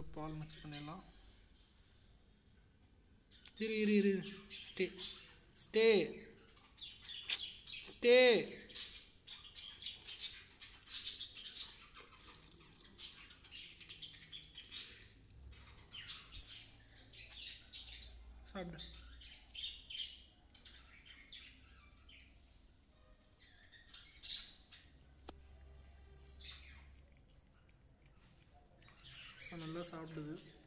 கூட பால் மிக்ஸ் பண்ணிடலாம் இரு இரு இரு இரு ஸ்டே ஸ்டே ஸ்டே சாப்பிடு ஸோ நல்லா சாப்பிடுது